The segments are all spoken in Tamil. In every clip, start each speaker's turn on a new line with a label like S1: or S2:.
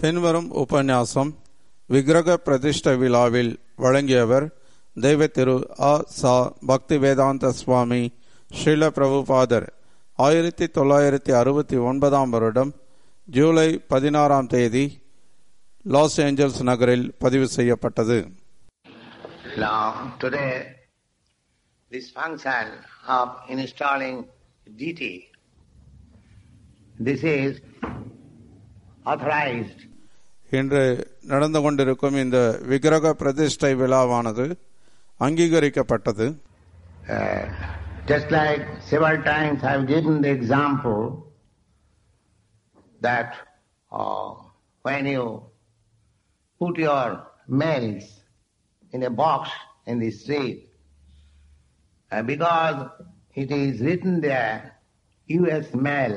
S1: பின்வரும் உபன்யாசம் விக்கிரக பிரதிஷ்ட விழாவில் வழங்கியவர் தெய்வ திரு ஆ சா பக்தி வேதாந்த சுவாமி ஸ்ரீல பிரபுபாதர் ஆயிரத்தி தொள்ளாயிரத்தி அறுபத்தி ஒன்பதாம் வருடம் ஜூலை பதினாறாம் தேதி லாஸ் ஏஞ்சல்ஸ் நகரில் பதிவு செய்யப்பட்டது
S2: Now, today, this function of installing deity, this is authorized
S1: இன்று நடந்து கொண்டிருக்கும் இந்த விக்கிரக பிரதிஷ்டை விழாவானது அங்கீகரிக்கப்பட்டது
S2: Uh, just like several times I've given the example that uh, when you put your mails in a box in the street, uh, because it is written there, U.S. mail,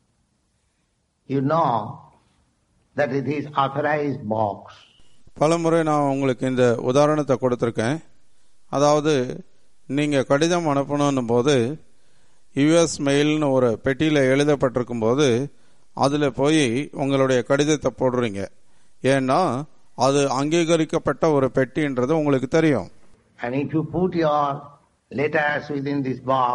S2: you know that it is authorized box.
S1: பலமுறை நான் உங்களுக்கு இந்த உதாரணத்தை கொடுத்துருக்கேன் அதாவது நீங்கள் கடிதம் அனுப்பணும் போது யுஎஸ் மெயில்னு ஒரு பெட்டியில் எழுதப்பட்டிருக்கும் போது அதில் போய் உங்களுடைய கடிதத்தை போடுறீங்க ஏன்னா அது அங்கீகரிக்கப்பட்ட ஒரு பெட்டின்றது உங்களுக்கு தெரியும்
S2: And if you put your letters within this box,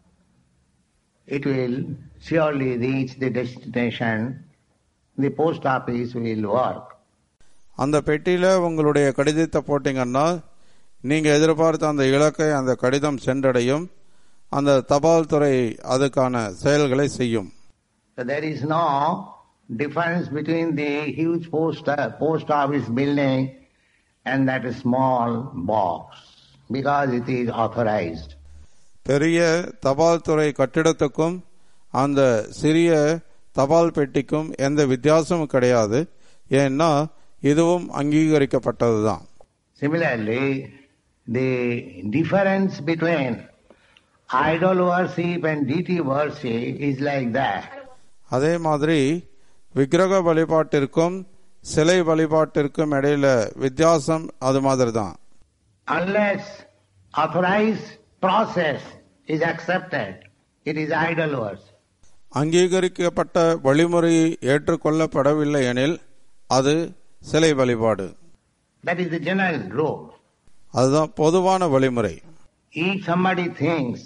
S2: it will surely reach the destination. The post office will work.
S1: அந்த பெட்டியில் உங்களுடைய கடிதத்தை போட்டீங்கன்னா நீங்கள் எதிர்பார்த்த அந்த இலக்கை அந்த கடிதம் சென்றடையும் அந்த தபால் துறை அதுக்கான செயல்களை செய்யும்
S2: So there is no difference between the huge post, post office building and that small box because it is authorized.
S1: பெரிய தபால் துறை கட்டிடத்துக்கும் அந்த சிறிய தபால் பெட்டிக்கும் எந்த வித்தியாசமும் கிடையாது ஏன்னா இதுவும் அங்கீகரிக்கப்பட்டதுதான்
S2: Similarly, the difference between idol worship and deity worship is like that.
S1: அதே மாதிரி விக்கிரக வழிபாட்டிற்கும் சிலை வழிபாட்டிற்கும் இடையில வித்தியாசம் அது மாதிரி தான்
S2: Unless authorized process is accepted, it is idol worship.
S1: அங்கீகரிக்கப்பட்ட வழிமுறை ஏற்றுக்கொள்ளப்படவில்லை எனில் அது சிலை வழிபாடு
S2: That is the general rule.
S1: அதுதான் பொதுவான வழிமுறை
S2: If somebody thinks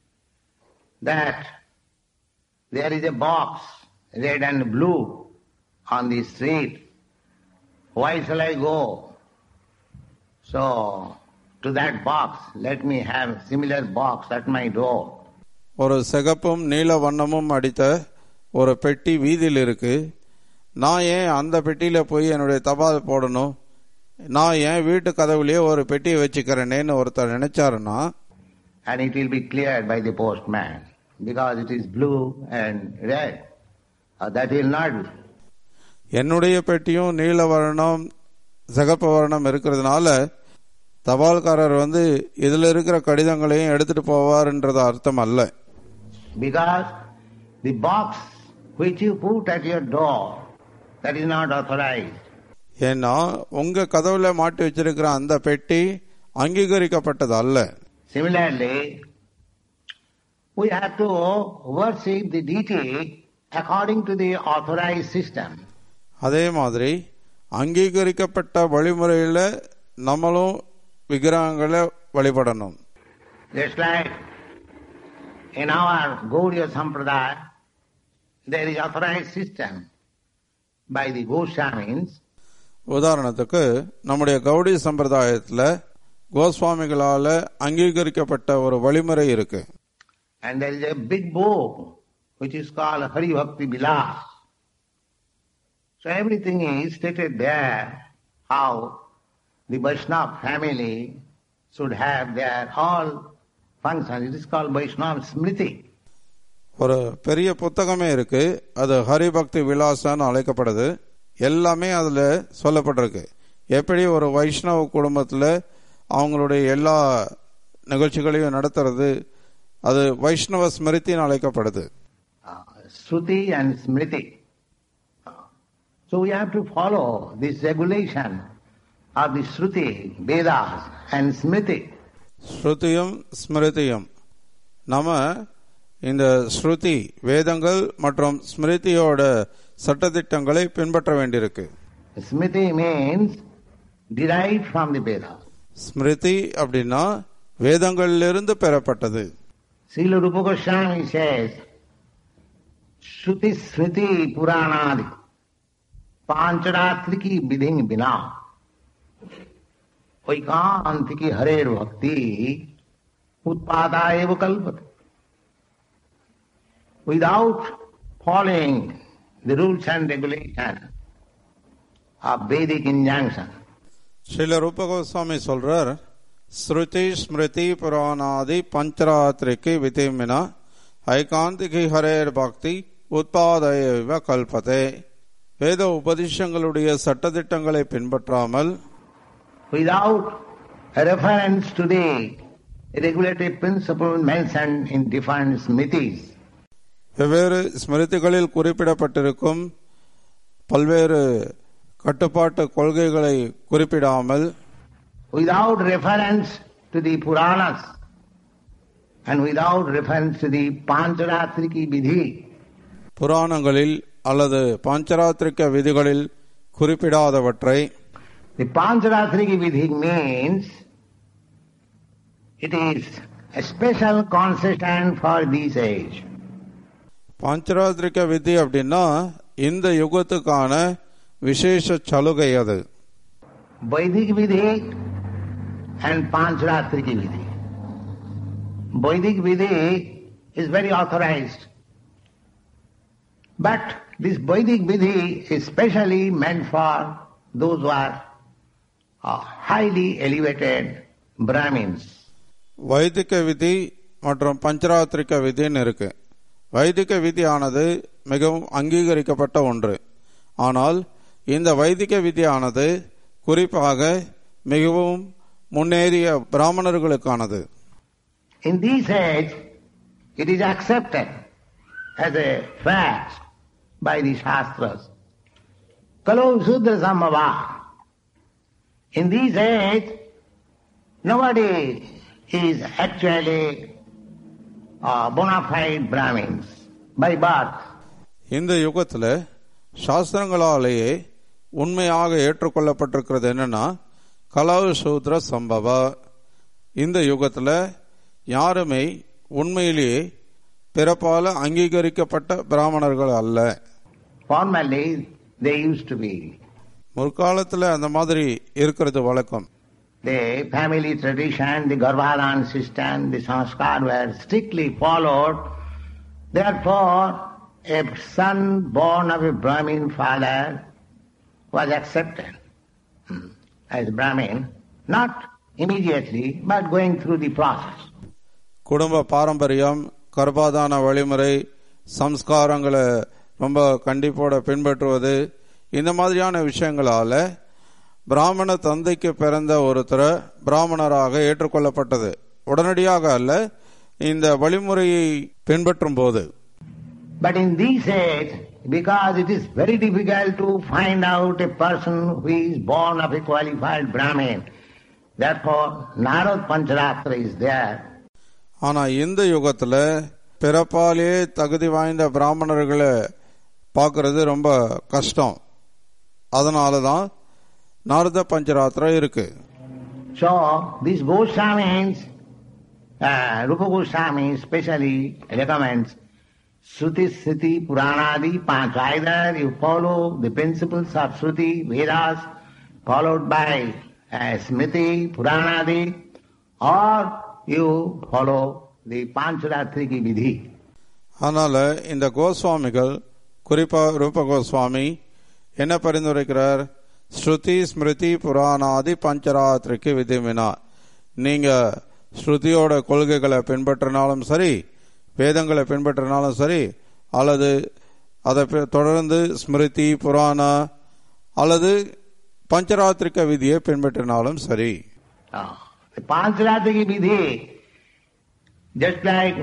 S2: that there is a box, red and blue, on the street, why shall I go? So, to that box, let me have similar box at my door.
S1: ஒரு சிகப்பும் நீல வண்ணமும் அடித்த ஒரு பெட்டி வீதியில் இருக்கு நான் ஏன் அந்த பெட்டியில போய் என்னுடைய தபால் போடணும் நான் ஏன் வீட்டு கதவுலயே ஒரு பெட்டியை வச்சுக்கிறேனேன்னு ஒருத்தர் நினைச்சாருன்னா
S2: And it will be cleared by the postman, because it is blue and red. Uh, that will not be.
S1: என்னுடைய பெட்டியும் நீல வர்ணம் சிகப்பு வர்ணம் இருக்கிறதுனால தபால்காரர் வந்து இதுல இருக்கிற கடிதங்களையும் எடுத்துட்டு போவார்ன்றது அர்த்தம் அல்ல
S2: Because the box which you put at your door, that is not authorized.
S1: ஏன்னா உங்க கதவுல மாட்டி வச்சிருக்கிற அந்த பெட்டி அங்கீகரிக்கப்பட்டது அல்ல
S2: Similarly, we have to worship the deity according to the authorized system.
S1: அதே மாதிரி அங்கீகரிக்கப்பட்ட வழிமுறையில நம்மளும் விக்கிரகங்களை வழிபடணும்
S2: Just like in our Gauriya Sampradaya, there is authorized system by the Goswamis
S1: உதாரணத்துக்கு நம்முடைய கௌடி சம்பிரதாயத்துல கோஸ்வாமிகளால அங்கீகரிக்கப்பட்ட ஒரு வழிமுறை இருக்கு
S2: and there is a big book which is called Hari Bhakti Vilas. So everything is stated there how the Vaishnava family should have their all functions. It is called Vaishnava Smriti.
S1: ஒரு பெரிய புத்தகமே இருக்கு அது ஹரிபக்தி விலாசான்னு அழைக்கப்படுது எல்லாமே அதுல சொல்லப்பட்டிருக்கு எப்படி ஒரு வைஷ்ணவ குடும்பத்துல அவங்களுடைய எல்லா நிகழ்ச்சிகளையும் நடத்துறது அது வைஷ்ணவ ஸ்மிருதின்னு அழைக்கப்படுது
S2: Uh, Shruti and Smriti. Uh, So we have to follow this regulation of the Shruti, Vedas and Smriti.
S1: ஸ்ருதியும் ஸ்மிருதியும் நம்ம இந்த ஸ்ருதி வேதங்கள் மற்றும் ஸ்மிருதியோட சட்டதிட்டங்களை பின்பற்ற வேண்டியிருக்கு
S2: Smriti means derived from the Vedas.
S1: Smriti அப்படின்னா வேதங்களிலிருந்து பெறப்பட்டது
S2: Srila Rupa Goswami says, Shruti Smriti Puranadi Pancharatriki Vidhin Bina Vaikantiki Harer Bhakti Utpada eva kalpate. Without following the rules and regulations of Vedic injunction,
S1: Srila ரூப கோஸ்வாமி சொல்றார் ஸ்ருதி ஸ்மிருதி புராணாதி பஞ்சராத்திரிக்கு விதிமினா ஐகாந்திகி ஹரேர் பக்தி உத்பாதயவ கல்பதே வேத உபதேசங்களுடைய சட்டதிட்டங்களை பின்பற்றாமல்
S2: without a reference to the regulative principle mentioned in different smritis,
S1: வெவ்வேறு ஸ்மிருதிகளில் குறிப்பிடப்பட்டிருக்கும் பல்வேறு கட்டுப்பாட்டு கொள்கைகளை குறிப்பிடாமல்
S2: without reference to the Puranas, and without reference to the Pancharatriki Vidhi,
S1: புராணங்களில் அல்லது பாஞ்சராத்திரிக்க விதிகளில் குறிப்பிடாதவற்றை
S2: the Pancharatriki Vidhi means it is a special consistent for this age.
S1: பாஞ்சராத்திரிக்க விதி அப்படின்னா இந்த யுகத்துக்கான விசேஷ சலுகை அது
S2: Vedic Vidhi and Pancharatriki Vidhi. Vedic Vidhi is very authorized. But this Vedic Vidhi is specially meant for those who are uh, highly elevated Brahmins.
S1: வைதிக விதி மற்றும் பஞ்சராத்திரிக்க விதின்னு இருக்கு வைதிக விதியானது மிகவும் அங்கீகரிக்கப்பட்ட ஒன்று ஆனால் இந்த வைதிக விதியானது குறிப்பாக மிகவும் முன்னேறிய பிராமணர்களுக்கானது
S2: In this age, it is accepted as a fact by the Shastras. Kalau Sudra Samava. In this age, nobody is actually uh, bona fide Brahmins by birth.
S1: இந்த யுகத்துல சாஸ்திரங்களாலேயே உண்மையாக ஏற்றுக்கொள்ளப்பட்டிருக்கிறது என்னன்னா கலவு சூத்ர சம்பவ இந்த யுகத்துல யாருமே உண்மையிலேயே பிறப்பால அங்கீகரிக்கப்பட்ட பிராமணர்கள் அல்ல
S2: Formerly, they used to be.
S1: முற்காலத்துல அந்த மாதிரி இருக்கிறது வழக்கம்
S2: The family tradition, the Garbhadan system, the sanskar were strictly followed. Therefore, a son born of a Brahmin father was accepted hmm, as Brahmin, not immediately, but going through the process.
S1: குடும்ப பாரம்பரியம் கர்ப்பாதான வழிமுறை சம்ஸ்காரங்களை ரொம்ப கண்டிப்போட பின்பற்றுவது இந்த மாதிரியான விஷயங்களால பிராமண தந்தைக்கு பிறந்த ஒருத்தரை பிராமணராக ஏற்றுக்கொள்ளப்பட்டது உடனடியாக அல்ல இந்த வழிமுறையை பின்பற்றும் போது
S2: But in this age, because it is very difficult to find out a person who is born of a qualified Brahmin, therefore Narad Pancharatra is there.
S1: ஆனா இந்த யுகத்துல பிறப்பாலே தகுதி வாய்ந்த பிராமணர்களை பார்க்கறது ரொம்ப கஷ்டம் அதனாலதான் நாரத பஞ்சராத்திரா இருக்கு
S2: So these Goswamis, uh, Rupa Goswami especially recommends Shruti, Sriti, Puranadi, Panch. Either you follow the principles of Shruti, Vedas, followed by uh, Smriti, Puranadi, or you follow the Pancharatriki Vidhi.
S1: அதனால இந்த கோஸ்வாமிகள் குறிப்பா ரூப கோஸ்வாமி என்ன பரிந்துரைக்கிறார் ஸ்ருதி ஸ்மிருதி புராணாதி பஞ்சராத்திரிக்கு விதிமினா நீங்க ஸ்ருதியோட கொள்கைகளை பின்பற்றினாலும் சரி வேதங்களை பின்பற்றினாலும் சரி அல்லது அதை பி- தொடர்ந்து ஸ்மிருதி புராணா அல்லது பஞ்சராத்திரிக்க விதியை பின்பற்றினாலும் சரி
S2: Ah, the Pancharatriki Vidhi, just like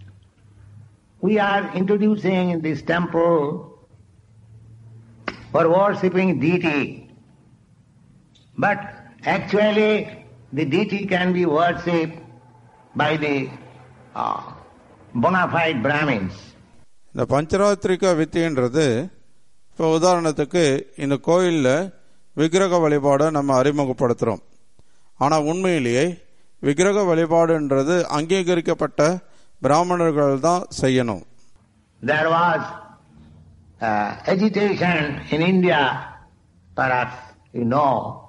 S2: we are introducing in this temple for worshipping deity. But actually, the deity can be worshipped by the uh, bona fide Brahmins.
S1: இந்த பஞ்சராத்திரிக வித்தின்றது இப்போ உதாரணத்துக்கு இந்த கோயிலில் விக்கிரக வழிபாடை நம்ம அறிமுகப்படுத்துகிறோம் ஆனால் உண்மையிலேயே விக்கிரக வழிபாடுன்றது அங்கீகரிக்கப்பட்ட பிராமணர்கள் தான் செய்யணும்
S2: There was uh, agitation in India, perhaps you know,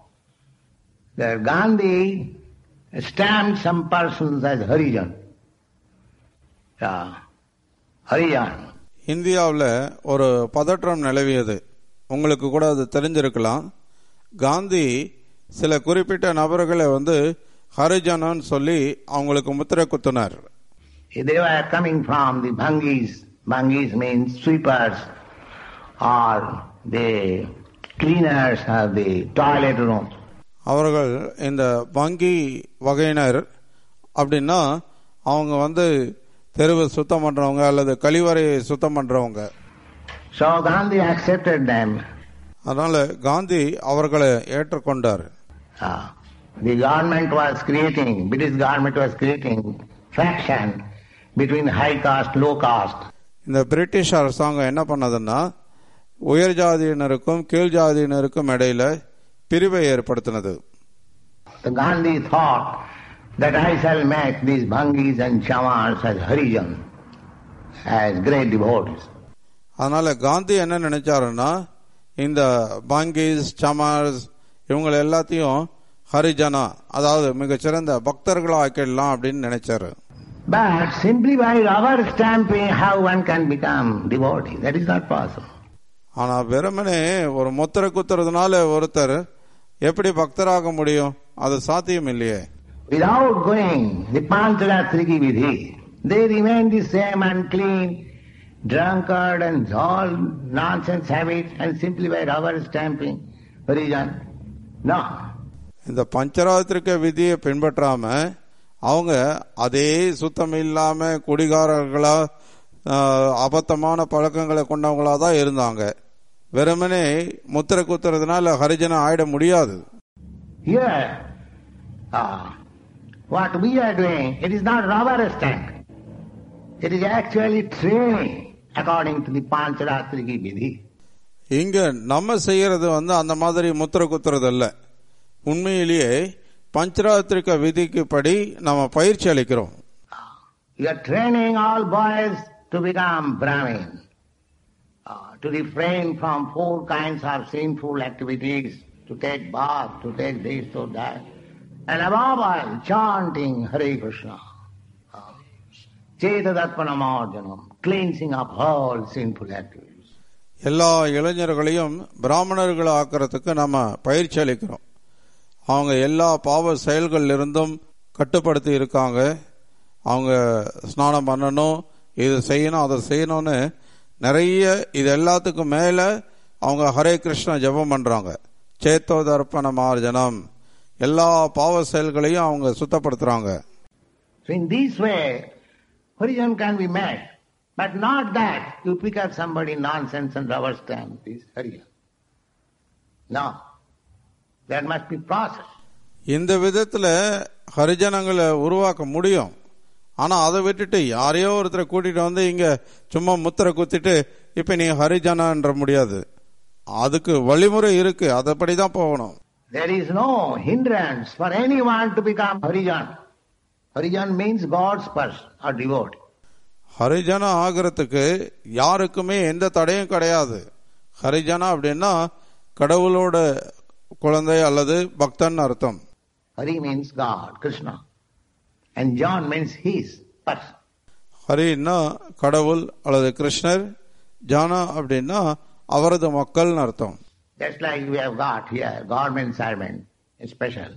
S2: that Gandhi stamped some persons as Harijan. Yeah, Harijan.
S1: இந்தியாவில் ஒரு பதற்றம் நிலவியது உங்களுக்கு கூட அது தெரிஞ்சிருக்கலாம் காந்தி சில குறிப்பிட்ட நபர்களை வந்து ஹரிஜனன்னு சொல்லி அவங்களுக்கு முத்திரை குத்தினார்
S2: They were coming from the Bhangis. Bhangis means sweepers or the cleaners of the toilet room.
S1: அவர்கள் இந்த வங்கி வகையினர் அப்படின்னா அவங்க வந்து தெருவை சுத்தம் பண்றவங்க அல்லது கழிவறையை சுத்தம் பண்றவங்க
S2: So Gandhi accepted them.
S1: அதனால காந்தி அவர்களை ஏற்றுக்கொண்டார்
S2: Ah, the government was creating, British government was creating faction between high caste, low caste.
S1: இந்த பிரிட்டிஷ் அரசாங்கம் என்ன பண்ணதுன்னா உயர் ஜாதியினருக்கும் கீழ் ஜாதியினருக்கும் இடையில பிரிவை ஏற்படுத்தினது
S2: The Gandhi thought that I shall make these Bhangis and Chamars as Harijan, as great devotees.
S1: அதனால காந்தி என்ன நினைச்சாருன்னா இந்த பாங்கிஸ் சமார்ஸ் இவங்களை எல்லாத்தையும் ஹரிஜனா அதாவது மிகச்சிறந்த பக்தர்களா ஆக்கிடலாம் அப்படின்னு நினைச்சாரு
S2: But simply by rubber stamping how one can become devotee, that is not possible.
S1: ஆனா வெறுமனே ஒரு முத்திரை குத்துறதுனால ஒருத்தர் எப்படி பக்தராக முடியும் அது சாத்தியம் இல்லையே
S2: Without going the Pancharatriki Vidhi, they remain the same unclean, drunkard and all nonsense habits and simply by rubber stamping, Harijan. No.
S1: இந்த பஞ்சராத்திரிக்க விதியை பின்பற்றாம அவங்க அதே சுத்தம் இல்லாம குடிகாரர்களா ஆஹ், அபத்தமான பழக்கங்களை கொண்டவங்களா தான் இருந்தாங்க வெறுமனே முத்திரை குத்துறதுனால ஹரிஜனம் ஆயிட முடியாது
S2: Here, ah, what we are doing, it is not rubber stamp. It is actually training according to the Pancharatriki Vidhi.
S1: இங்க நம்ம செய்யறது வந்து அந்த மாதிரி முத்திரை குத்துறது இல்ல உண்மையிலேயே பஞ்சராத்திரிக்க விதிக்கு படி நம்ம பயிற்சி அளிக்கிறோம்
S2: You are training all boys to become Brahmin, uh, to refrain from four kinds of sinful activities, to take bath, to take this, to that, and above all, chanting Hare Krishna. Uh, Chetadattvanamajanam, cleansing of all sinful activities.
S1: எல்லா இளைஞர்களையும் பிராமணர்கள் ஆக்கிறதுக்கு நம்ம பயிற்சி அளிக்கிறோம் அவங்க எல்லா பாவ செயல்கள் இருந்தும் கட்டுப்படுத்தி இருக்காங்க அவங்க ஸ்நானம் பண்ணணும் இது செய்யணும் அதை செய்யணும்னு நிறைய இது எல்லாத்துக்கும் மேல அவங்க ஹரே கிருஷ்ண ஜெபம் பண்றாங்க சேத்தோதர்ப்பண மார்ஜனம் எல்லா பாவ செயல்களையும் அவங்க சுத்தப்படுத்துறாங்க
S2: So in this way, Harijan can be met, but not that you pick up somebody nonsense and rubber stamp this Harijan. No. There must be process.
S1: இந்த விதத்துல ஹரிஜனங்களை உருவாக்க முடியும் ஆனா அதை விட்டுட்டு யாரையோ ஒருத்தரை கூட்டிட்டு வந்து இங்க சும்மா முத்திரை குத்திட்டு இப்ப நீ ஹரிஜனான்ற முடியாது அதுக்கு வழிமுறை இருக்கு அதப்படி தான் போகணும்
S2: There is no hindrance for anyone to become Harijan. Harijan means God's person or devotee.
S1: ஹரிஜனா ஆகிறதுக்கு யாருக்குமே எந்த தடையும் கிடையாது ஹரிஜனா அப்படின்னா கடவுளோட குழந்தை அல்லது பக்தன் அர்த்தம்
S2: Hari means God, Krishna. And John means his person.
S1: ஹரின்னா கடவுள் அல்லது கிருஷ்ணர் ஜானா அப்படின்னா அவரது மக்கள்னு அர்த்தம்
S2: Just like we have got here, government servant, special,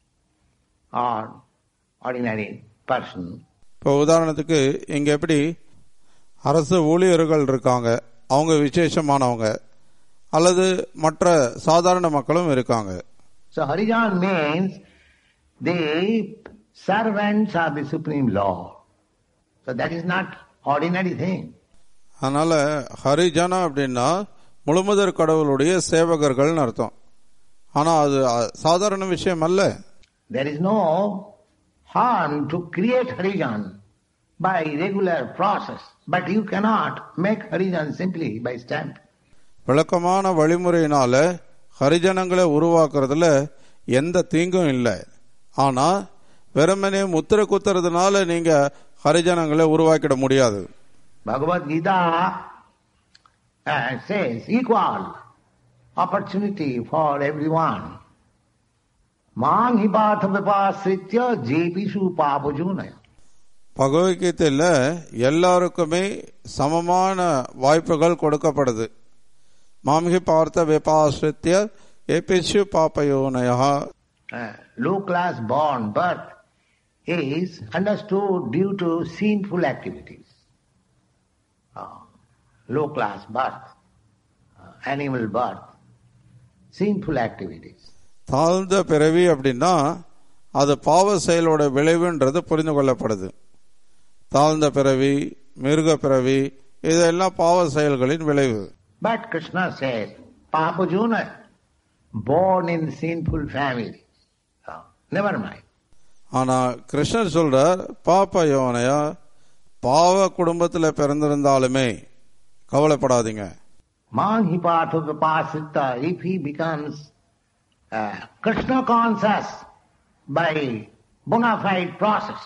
S2: or ordinary person.
S1: இப்போ உதாரணத்துக்கு இங்க எப்படி அரசு ஊழியர்கள் இருக்காங்க அவங்க விசேஷமானவங்க அல்லது மற்ற சாதாரண மக்களும் இருக்காங்க
S2: So Harijan means the servants of the Supreme Lord. So that is not ordinary thing.
S1: அதனால ஹரிஜனா அப்படின்னா முழுமுதற் கடவுளுடைய சேவகர்கள்னு அர்த்தம் ஆனா அது அ- சாதாரண விஷயம் அல்ல
S2: There is no harm to create Harijan by regular process, but you cannot make Harijan simply by stamp.
S1: விளக்கமான வழிமுறையினால ஹரிஜனங்களை உருவாக்குறதுல எந்த தீங்கும் இல்லை ஆனா வெறுமனே முத்திரை குத்துறதுனால நீங்க ஹரிஜனங்களை உருவாக்கிட முடியாது
S2: Bhagavad Gita uh, says equal opportunity for everyone. Mang hi partha vipasritya jepishu papajunaya.
S1: பகவத்கீதையில் எல்லாருக்குமே சமமான வாய்ப்புகள் கொடுக்கப்படுது மாமிகி பார்த்த விபாசித்திய ஏபிஷு பாப்பயோனயா
S2: Uh, low class born birth is understood due to sinful activities. Uh, low class birth, uh, animal birth, sinful activities.
S1: தாழ்ந்த பிறவி அப்படின்னா அது பாவ செயலோட விளைவுன்றது புரிந்து கொள்ளப்படுது தாழ்ந்த பிறவி மிருக பிறவி இதெல்லாம் பாவ செயல்களின் விளைவு
S2: But Krishna said, Papajuna, born in sinful family. Uh, never mind.
S1: ஆனா கிருஷ்ணர் சொல்றார் பாப்ப யோனையா பாவ குடும்பத்துல பிறந்திருந்தாலுமே கவலைப்படாதீங்க
S2: Man hi partha vipasita, if he becomes uh, Krishna conscious by bona fide process.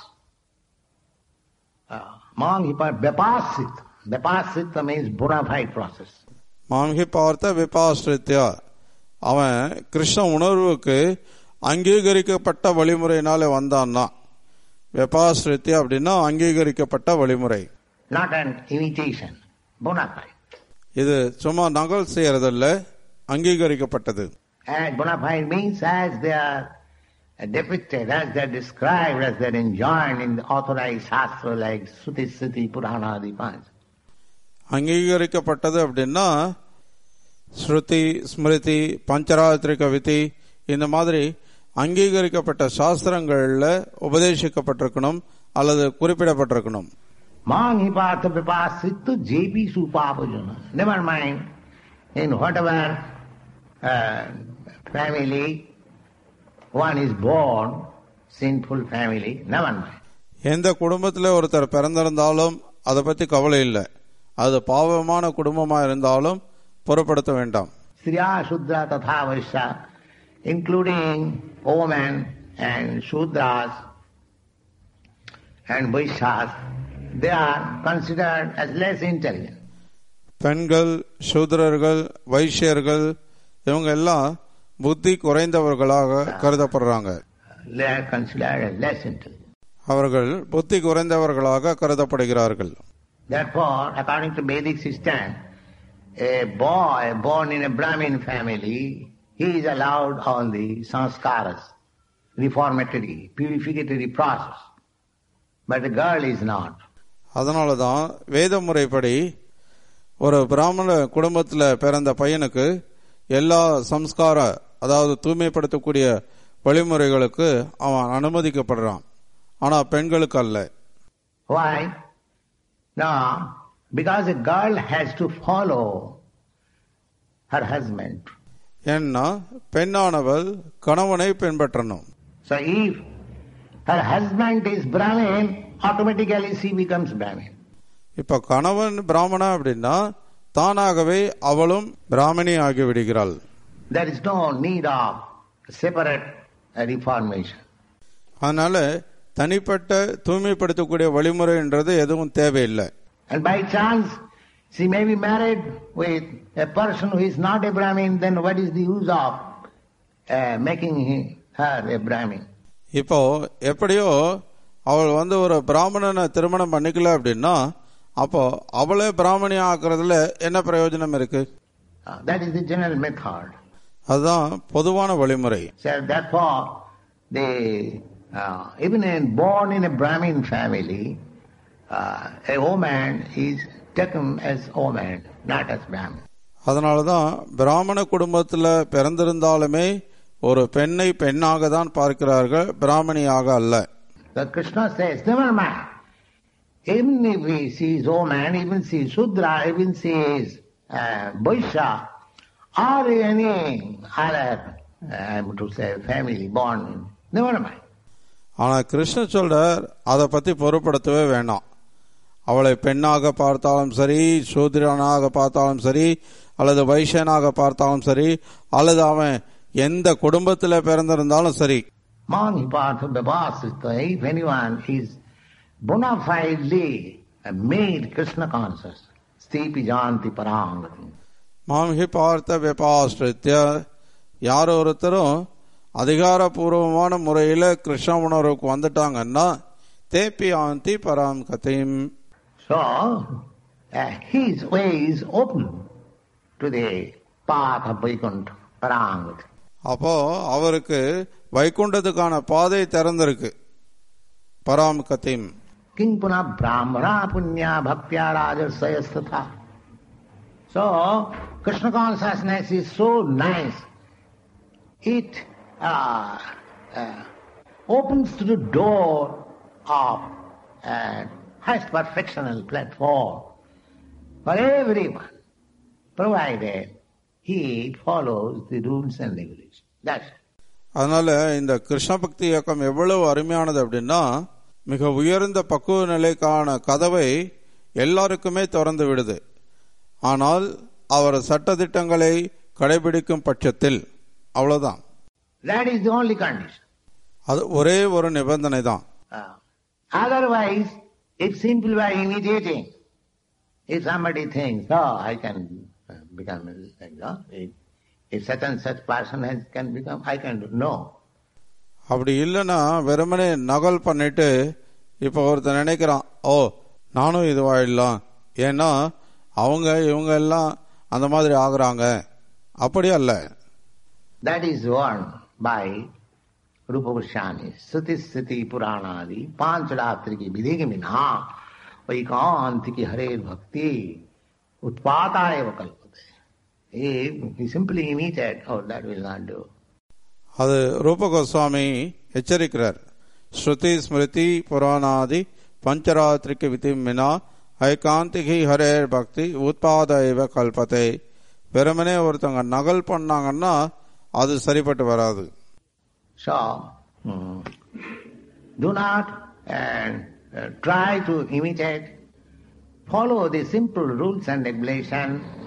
S2: Uh, man hi partha vipasita. Vipasita means bona fide process.
S1: மாமிகி பார்த்த விபாஸ்ரித்யா அவன் கிருஷ்ண உணர்வுக்கு அங்கீகரிக்கப்பட்ட வழிமுறையினால வந்தான்னா விபாஸ்ரித்யா அப்படின்னா அங்கீகரிக்கப்பட்ட வழிமுறை
S2: Not an imitation, bona fide.
S1: இது சும்மா நகல் செய்யறதில்ல அங்கீகரிக்கப்பட்டது
S2: And bona fide means as they are depicted, as they are described, as they are enjoined in the authorized shastra like Suti, Siti, Purana, Adi Panch.
S1: அங்கீகரிக்கப்பட்டது அப்படின்னா ஸ்ருதி ஸ்மிருதி பஞ்சராத்திரிக விதி இந்த மாதிரி அங்கீகரிக்கப்பட்ட சாஸ்திரங்கள்ல உபதேசிக்கப்பட்டிருக்கணும் அல்லது குறிப்பிடப்பட்டிருக்கணும்
S2: Mang hi partha vipasittu jepi supapajana. Never mind in whatever uh, family one is born, sinful family, never mind.
S1: எந்த குடும்பத்தில் ஒருத்தர் பிறந்திருந்தாலும் அதை பத்தி கவலை இல்லை அது பாவமான குடும்பமா இருந்தாலும் பொருட்படுத்த வேண்டாம்
S2: Striya, Shudra, Tatha, Vaishya, including women and Shudras and Vaishyas, they are considered as less intelligent.
S1: பெண்கள் சூத்திரர்கள் வைஷ்யர்கள் இவங்க எல்லாம் புத்தி குறைந்தவர்களாக கருதப்படுறாங்க
S2: They are considered as less intelligent.
S1: அவர்கள் புத்தி குறைந்தவர்களாக கருதப்படுகிறார்கள்
S2: Therefore, according to Vedic system, a boy born in a Brahmin family, he is allowed all the sanskaras, reformatory, purificatory process. But a girl is not.
S1: அதனால தான் வேத முறைப்படி ஒரு பிராமண குடும்பத்தில் பிறந்த பையனுக்கு எல்லா சம்ஸ்கார அதாவது தூய்மைப்படுத்தக்கூடிய வழிமுறைகளுக்கு அவன் அனுமதிக்கப்படுறான் ஆனா பெண்களுக்கு அல்ல
S2: Why? No, because a girl has to follow her husband.
S1: ஏன்னா பெண்ணானவள் கணவனை பின்பற்றணும்
S2: So if her husband is Brahmin, automatically she becomes Brahmin.
S1: இப்ப கணவன் பிராமணா அப்படின்னா தானாகவே அவளும் பிராமணி ஆகி விடுகிறாள்
S2: There is no need of separate uh, reformation.
S1: அதனால தனிப்பட்ட தூய்மைப்படுத்தக்கூடிய வழிமுறைன்றது எதுவும் தேவையில்லை
S2: And by chance, she may be married with a person who is not a Brahmin, then what is the use of uh, making he- her a Brahmin?
S1: இப்போ எப்படியோ அவள் வந்து ஒரு பிராமணனை திருமணம் பண்ணிக்கல அப்படின்னா அப்போ அவளே பிராமணி ஆக்குறதுல என்ன பிரயோஜனம் இருக்கு
S2: Uh, that is the general method.
S1: அதுதான் பொதுவான வழிமுறை
S2: So therefore, the uh, even in born in a Brahmin family, uh, a woman is taken as woman, not as Brahmin.
S1: அதனாலதான் பிராமண குடும்பத்துல பிறந்திருந்தாலுமே ஒரு பெண்ணை பெண்ணாக தான் பார்க்கிறார்கள் பிராமணியாக அல்ல
S2: The Krishna says, never mind. Even if he sees woman, even she is Sudra, even she is uh, Vaishya, or any other, I am to say, family born, never mind.
S1: ஆனா கிருஷ்ணர் சொல்றார் அதை பத்தி பொருட்படுத்தவே வேண்டாம் அவளை பெண்ணாக பார்த்தாலும் சரி சூத்திரனாக பார்த்தாலும் சரி அல்லது வைசியனாக பார்த்தாலும் சரி அல்லது அவன் எந்த குடும்பத்தில் பிறந்திருந்தாலும் சரி
S2: Among part of the Vasista, if anyone is bona fidely made Krishna conscious, Stipi Janti Parangati.
S1: மாம்ஹி பார்த்த விபாஸ்ரித்ய யார் ஒருத்தரும் அதிகாரபூர்வமான முறையில் கிருஷ்ண உணர்வுக்கு வந்துட்டாங்கன்னா தேப்பி ஆந்தி பராம் கதையும்
S2: So, uh, his way is open to the path of Vaikuntha Parangati.
S1: அப்போ அவருக்கு வைகுண்டத்துக்கான பாதை திறந்திருக்கு பராம் கதையும்
S2: किं पुनः ब्राह्मणा पुण्या भक्त्या राजस्वयस्तथा So, Krishna consciousness is so nice. It uh, uh, opens to the door of uh, highest perfectional platform for everyone, provided he follows the rules and regulations. That's it.
S1: அதனால இந்த கிருஷ்ண பக்தி இயக்கம் எவ்வளவு அருமையானது அப்படின்னா மிக உயர்ந்த பக்குவ நிலைக்கான கதவை எல்லாருக்குமே திறந்து விடுது ஆனால் அவர் சட்டதிட்டங்களை கடைபிடிக்கும் பட்சத்தில் அவ்வளவுதான்
S2: That is the only condition.
S1: அது ஒரே ஒரு நிபந்தனை தான்
S2: Uh, otherwise, it's simply by imitating. If somebody thinks, oh, I can uh, become like that, if, if such and such person has, can become, I can do. No.
S1: அப்படி இல்லைன்னா வெறுமனே நகல் பண்ணிட்டு இப்போ ஒருத்தன் நினைக்கிறான் ஓ நானும் இதுவாயிடலாம் ஏன்னா அவங்க இவங்க எல்லாம் அந்த மாதிரி ஆகுறாங்க அப்படி அல்ல
S2: That is warned by Rupa Goswami. Suti Siti Puranadi, Pancharatri ki vidhi ke mina, vaikanti ki hare bhakti, utpata eva kalpate. He, he simply imitated, oh, that will not do.
S1: அது ரூப கோஸ்வாமி எச்சரிக்கிறார் ஸ்ருதி ஸ்மிருதி புராணாதி பஞ்சராத்திரிக்கு விதிமினா ஐகாந்திகி ஹரேர் பக்தி உத்பாத இவ கல்பத்தை வெறுமனே ஒருத்தவங்க நகல் பண்ணாங்கன்னா அது சரிப்பட்டு வராது
S2: So, mm, do not uh, uh, try to imitate. Follow the simple rules and regulation.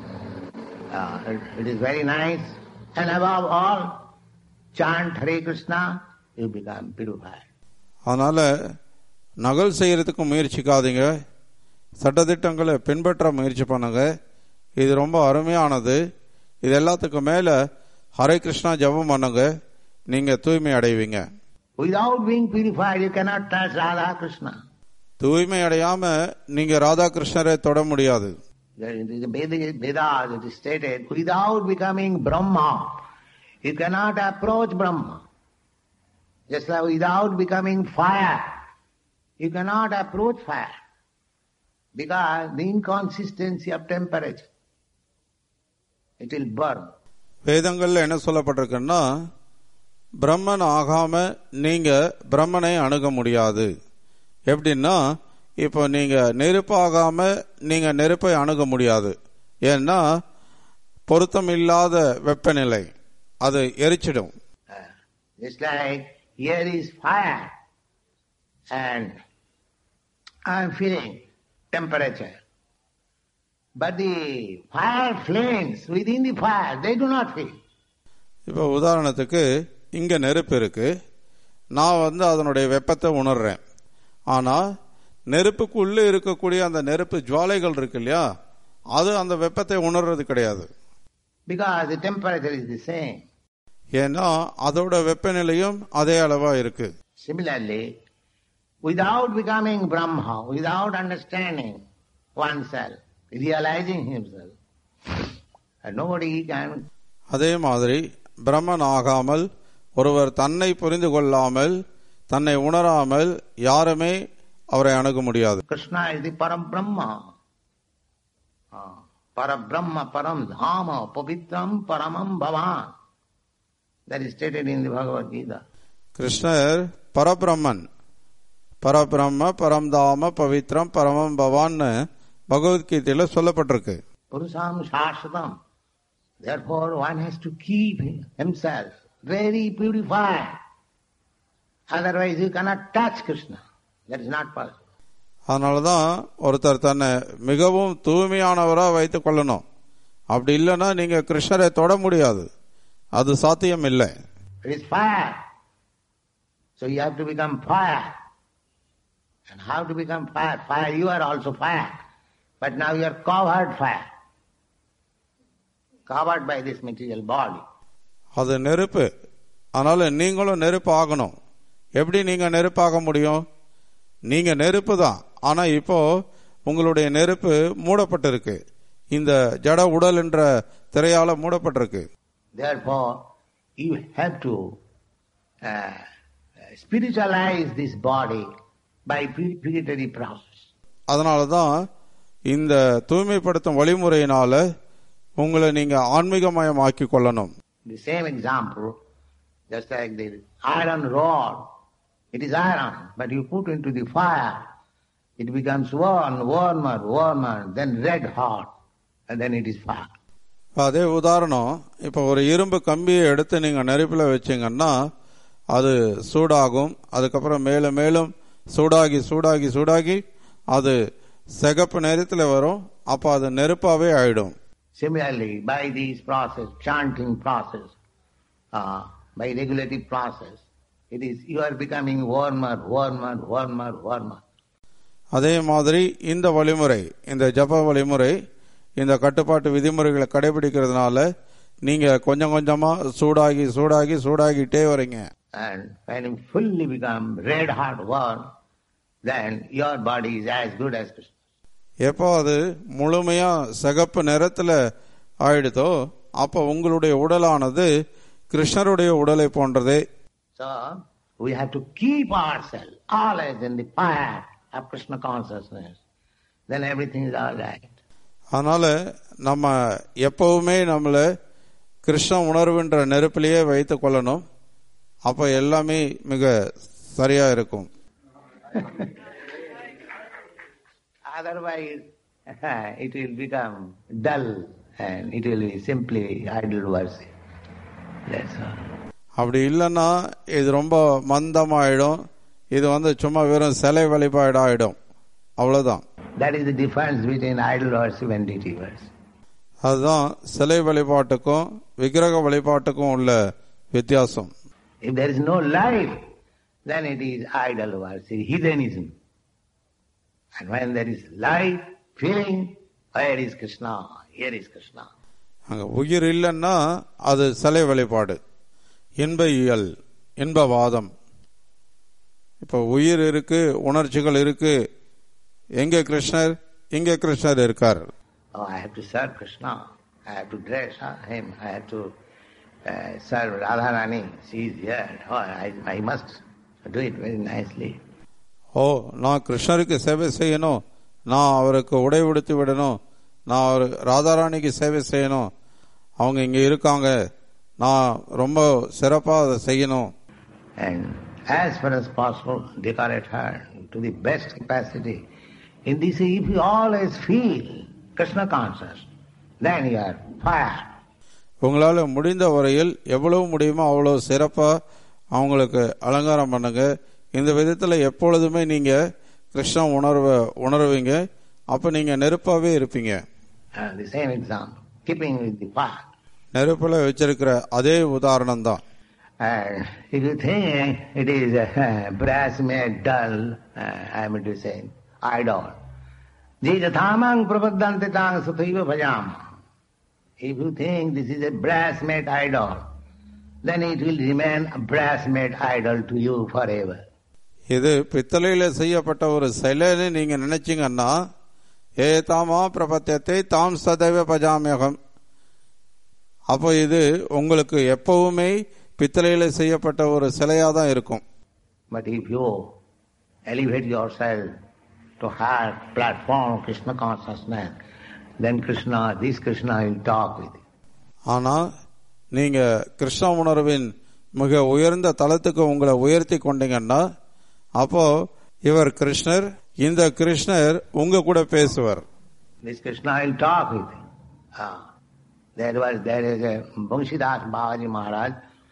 S2: Uh, it, it is very nice. And above all, chant Hare Krishna, you become purified.
S1: அதனால நகல் செய்யறதுக்கு முயற்சிக்காதீங்க சட்டதிட்டங்களை பின்பற்ற முயற்சி பண்ணுங்க இது ரொம்ப அருமையானது இது எல்லாத்துக்கும் மேல ஹரே கிருஷ்ணா ஜெபம் பண்ணுங்க நீங்க தூய்மை அடைவீங்க
S2: Without being purified, you cannot touch Radha Krishna.
S1: தூய்மை அடையாம நீங்க ராதா கிருஷ்ணரை தொட முடியாது
S2: There in the Veda- Vedas it is stated, without becoming Brahma, you cannot approach Brahma. Just like without becoming fire, you cannot approach fire. Because the inconsistency of temperature, it will burn.
S1: வேதங்கள்ல என்ன சொல்லப்பட்டிருக்குன்னா பிரம்மன் ஆகாம நீங்க பிரம்மனை அணுக முடியாது எப்படின்னா இப்போ நீங்க நெருப்பு ஆகாம நீங்க நெருப்பை அணுக முடியாது ஏன்னா பொருத்தம் இல்லாத வெப்பநிலை அது எரிச்சிடும்
S2: Uh, just like here is fire and I am feeling temperature. But the fire flames within the fire, they do not feel.
S1: இப்போ உதாரணத்துக்கு இங்க நெருப்பு இருக்கு நான் வந்து அதனுடைய வெப்பத்தை உணர்றேன் ஆனா நெருப்புக்குள்ளே இருக்கக்கூடிய அந்த நெருப்பு ஜுவாலைகள் இருக்கு இல்லையா அது அந்த வெப்பத்தை உணர்றது கிடையாது
S2: Because the temperature is the same.
S1: ஏன்னா அதோட வெப்பநிலையும் அதே அளவா இருக்கு
S2: Similarly, without becoming Brahma, without understanding oneself, realizing himself, and nobody can
S1: அதே மாதிரி பிரம்மன் ஆகாமல் ஒருவர் தன்னை புரிந்து கொள்ளாமல் தன்னை உணராமல் யாருமே அவரை அணுக முடியாது
S2: Krishna is the Parabrahma. Ah, Parabrahma, Param Dhama, Pavitram, Paramam Bhavan. That is stated in the Bhagavad Gita.
S1: கிருஷ்ணர் பரபிரம்மன் பரபிரம்ம பரம்தாம பவித்ரம் பரமம் பவான்னு பகவத்கீதையில சொல்லப்பட்டிருக்கு
S2: Purusam Shashvatam. Therefore, one has to keep himself very purified. Otherwise, you cannot touch Krishna. That is not possible.
S1: அதனாலதான் ஒருத்தர் தன்னை மிகவும் தூய்மையானவரா வைத்துக் கொள்ளணும் அப்படி இல்லைன்னா நீங்க கிருஷ்ணரை தொட முடியாது அது சாத்தியம் இல்லை
S2: It is fire. So you have to become fire. And how to become fire? Fire, you are also fire. But now you are covered fire. Covered by this material body.
S1: அது நெருப்பு அதனால நீங்களும் நெருப்பு ஆகணும் எப்படி நீங்க நெருப்பாக முடியும் நீங்க நெருப்பு தான் ஆனா இப்போ உங்களுடைய நெருப்பு மூடப்பட்டிருக்கு இந்த ஜட உடல் என்ற திரையால மூடப்பட்டிருக்கு
S2: Therefore, you have to uh, spiritualize this body by purificatory process.
S1: அதனால தான் இந்த தூய்மைப்படுத்தும் வழிமுறையினால உங்களை நீங்க ஆன்மீகமயமாக்கி கொள்ளணும்
S2: The same example, just like the iron rod, it is iron, but you put into the fire, it becomes warm, warmer, warmer, then red hot, and then it is fire.
S1: அதே உதாரணம் இப்போ ஒரு இரும்பு கம்பியை எடுத்து நீங்க நெருப்பில் வச்சீங்கன்னா அது சூடாகும் அதுக்கப்புறம் மேலும் மேலும் சூடாகி சூடாகி சூடாகி அது சிகப்பு நேரத்தில் வரும் அப்போ அது நெருப்பாவே ஆயிடும்
S2: Similarly, by this process, chanting process, uh, by regulative process, it is you are becoming warmer, warmer, warmer, warmer.
S1: அதே மாதிரி இந்த வழிமுறை இந்த ஜப வழிமுறை இந்த கட்டுப்பாட்டு விதிமுறைகளை கடைபிடிக்கிறதுனால நீங்க கொஞ்சம் கொஞ்சமா சூடாகி சூடாகி சூடாகிட்டே வரீங்க
S2: And when you fully become red hot warm, then your body is as good as Krishna.
S1: எப்போ அது முழுமையா சிகப்பு நிறத்துல ஆயிடுதோ அப்போ உங்களுடைய உடலானது கிருஷ்ணருடைய உடலை போன்றதே
S2: So we have to keep ourselves always in the fire of Krishna consciousness. Then everything is all right.
S1: அதனால நம்ம எப்பவுமே நம்மள கிருஷ்ண உணர்வுன்ற நெருப்பிலேயே வைத்துக் கொள்ளணும் அப்ப எல்லாமே மிக சரியா இருக்கும்
S2: Otherwise, it will become dull and it will be simply idol worship. That's all.
S1: அப்படி இல்லைன்னா இது ரொம்ப மந்தமாயிடும் இது வந்து சும்மா வெறும் சிலை வழிபாடு ஆயிடும் அவ்வளவுதான்
S2: That is the difference between idol worship and deity worship.
S1: அதுதான் சிலை வழிபாட்டுக்கும் விக்கிரக வழிபாட்டுக்கும் உள்ள வித்தியாசம்
S2: If there is no life, then it is idol worship, heathenism. And when there is life, feeling, where is Krishna? Here is Krishna.
S1: அங்க உயிர் இல்லைன்னா அது சிலை வழிபாடு இன்ப இயல் இன்பவாதம் இப்போ உயிர் இருக்கு உணர்ச்சிகள் இருக்கு எங்க கிருஷ்ணர் இங்க கிருஷ்ணர் இருக்கார்
S2: Oh, I have to serve Krishna. I have to dress uh, him. I have to uh, serve Radharani. She is here. Oh, I, I must do it very nicely.
S1: ஓ நான் கிருஷ்ணருக்கு சேவை செய்யணும் நான் அவருக்கு உடை உடுத்தி விடணும் நான் அவர் ராதாராணிக்கு சேவை செய்யணும் அவங்க இங்க இருக்காங்க நான் ரொம்ப சிறப்பா அதை செய்யணும்
S2: And as far as possible, decorate her to the best capacity. In this, if you always feel Krishna conscious, then you are fire.
S1: உங்களால முடிந்த வரையில் எவ்வளவு முடியுமோ அவ்வளவு சிறப்பா அவங்களுக்கு அலங்காரம் பண்ணுங்க இந்த விதத்துல எப்பொழுதுமே நீங்க கிருஷ்ண உணர்வை உணர்வீங்க அப்ப நீங்க நெருப்பாவே இருப்பீங்க
S2: Uh, the same example, keeping with the fire.
S1: நெருப்புல வச்சிருக்கிற அதே உதாரணம் தான்
S2: And if you think it is a brass made dull, uh, I mean to say, idol, jijathamang prapadante tang sathaiva bhajam. If you think this is a brass made idol, then it will remain a brass made idol to you forever.
S1: இது பித்தளையில செய்யப்பட்ட ஒரு சிலைன்னு நீங்க நினைச்சீங்கன்னா ஏ தாமா பிரபத்தியத்தை தாம் சதைவ பஜாமியகம் அப்போ இது உங்களுக்கு எப்பவுமே பித்தளையில செய்யப்பட்ட ஒரு சிலையா தான் இருக்கும்
S2: But if you elevate yourself to higher platform of Krishna consciousness, then Krishna, this Krishna will talk with you.
S1: ஆனா நீங்க கிருஷ்ண உணர்வின் மிக உயர்ந்த தளத்துக்கு உங்களை உயர்த்தி கொண்டீங்கன்னா அப்போ இவர் கிருஷ்ணர் இந்த கிருஷ்ணர் உங்க கூட பேசுவார்
S2: This Krishna will talk with you. Ah, there was there is a Banshidas Babaji Maharaj.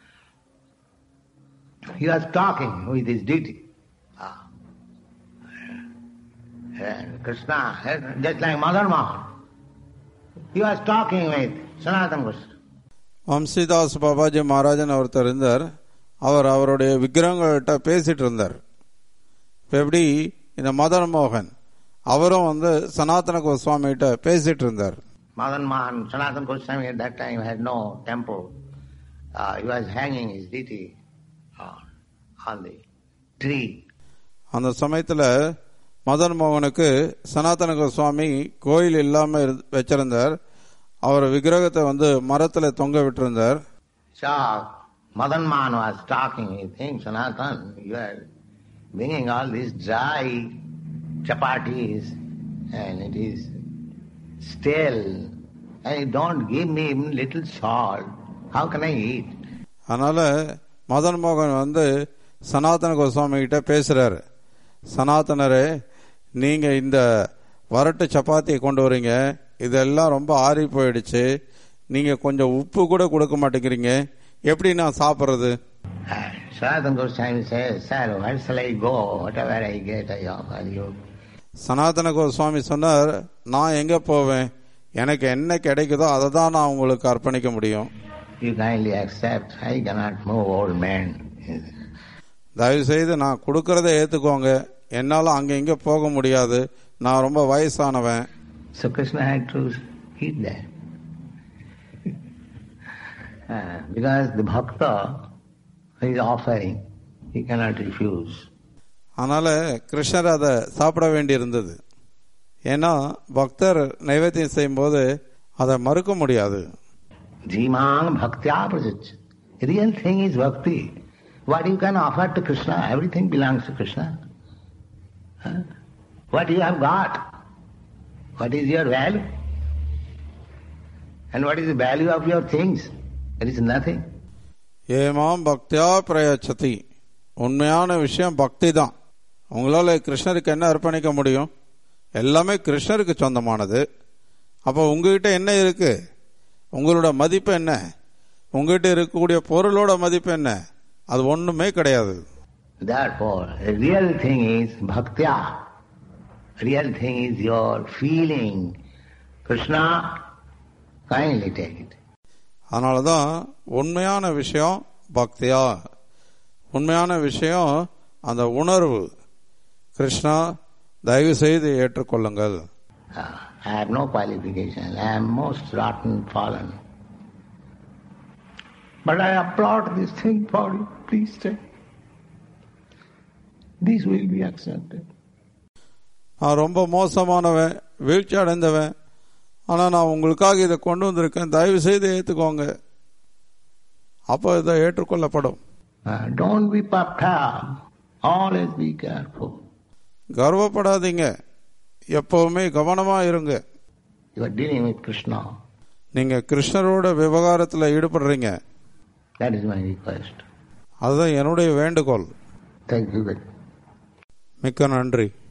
S2: He was talking with his deity. Ah. And Krishna, eh, just like Madan Mohan. He was talking with Sanatana Goswami.
S1: வம்சிதாஸ் Babaji மகாராஜன் ஒருத்தர் இருந்தார் அவர் அவருடைய விக்கிரகங்கள்கிட்ட பேசிட்டு இருந்தார் இப்போ எப்படி இந்த மதன் மோகன் அவரும் வந்து சனாதன கோஸ்வாமிகிட்ட பேசிட்டு இருந்தார்
S2: Madan Mohan, Sanatana Goswami at that time had no temple. Uh, he was hanging his deity on, on the tree.
S1: அந்த சமயத்தில் மதன் மோகனுக்கு சனாதன கோஸ்வாமி கோயில் இல்லாமல் இரு- வச்சிருந்தார் அவர் விக்கிரகத்தை வந்து மரத்தில் தொங்க விட்டிருந்தார்
S2: So Madan Mohan was talking with him, Sanatan, you are bringing all these dry chapatis and it is stale and you don't give me even little salt. How can I eat?
S1: அதனால மதன் மோகன் வந்து சனாதன கோஸ்வாமி கிட்ட பேசுறாரு சனாதனரே நீங்க இந்த வரட்டு சப்பாத்தியை கொண்டு வரீங்க இதெல்லாம் ரொம்ப ஆறி போயிடுச்சு நீங்க கொஞ்சம் உப்பு கூட கொடுக்க மாட்டேங்கிறீங்க எப்படி நான் சாப்பிட்றது
S2: Uh, Sanatana Goswami says, Sir, where shall I go? Whatever I get, I offer you.
S1: சனாதன கோஸ்வாமி சொன்னார் நான் எங்க போவேன் எனக்கு என்ன கிடைக்குதோ அதை தான் நான் உங்களுக்கு அர்ப்பணிக்க முடியும்
S2: You kindly accept. I cannot move, old man.
S1: தயவு செய்து நான் கொடுக்கறத ஏத்துக்கோங்க என்னால அங்க இங்க போக முடியாது நான் ரொம்ப வயசானவன்
S2: So Krishna had to eat that. Uh, because the bhakta is offering, he cannot refuse.
S1: அதனால கிருஷ்ணர் அதை சாப்பிட வேண்டியிருந்தது ஏன்னா பக்தர் நைவேத்தியம் செய்யும்போது அதை மறுக்க முடியாது
S2: Jimang bhaktya prajach. Real thing is bhakti. What you can offer to Krishna, everything belongs to Krishna. Huh? What you have got? What is your value? And what is the value of your things? There is nothing.
S1: ஏமாம் பக்தியா பிரயச்சதி உண்மையான விஷயம் பக்தி தான் உங்களால கிருஷ்ணருக்கு என்ன அர்ப்பணிக்க முடியும் எல்லாமே கிருஷ்ணருக்கு சொந்தமானது அப்போ உங்ககிட்ட என்ன இருக்கு உங்களோட மதிப்பு என்ன உங்ககிட்ட இருக்கக்கூடிய பொருளோட மதிப்பு என்ன அது ஒண்ணுமே கிடையாது
S2: Therefore, the real thing is bhaktya. Real thing is your feeling. Krishna, kindly take it.
S1: அதனால தான் உண்மையான விஷயம் பக்தியா உண்மையான விஷயம் அந்த உணர்வு கிருஷ்ணா தயவு செய்து ஏற்றுக்கொள்ளுங்கள்
S2: Ah, I have no qualification. I am most rotten fallen. But I applaud this thing for you. Please take. This will be accepted.
S1: நான் ரொம்ப மோசமானவன் வீழ்ச்சி அடைந்தவன் ஆனால் நான் உங்களுக்காக இதை கொண்டு வந்திருக்கேன் தயவு செய்து ஏற்றுக்கோங்க அப்போ இதை ஏற்றுக்கொள்ளப்படும்
S2: Ah, don't be puffed up. Always be careful.
S1: கர்வப்படாதீங்க எப்பவுமே கவனமா இருங்க
S2: You are dealing with Krishna.
S1: நீங்க கிருஷ்ணரோட விவகாரத்தில் ஈடுபடுறீங்க
S2: That is my request.
S1: அதுதான் என்னுடைய வேண்டுகோள்
S2: Thank you very
S1: மிக்க நன்றி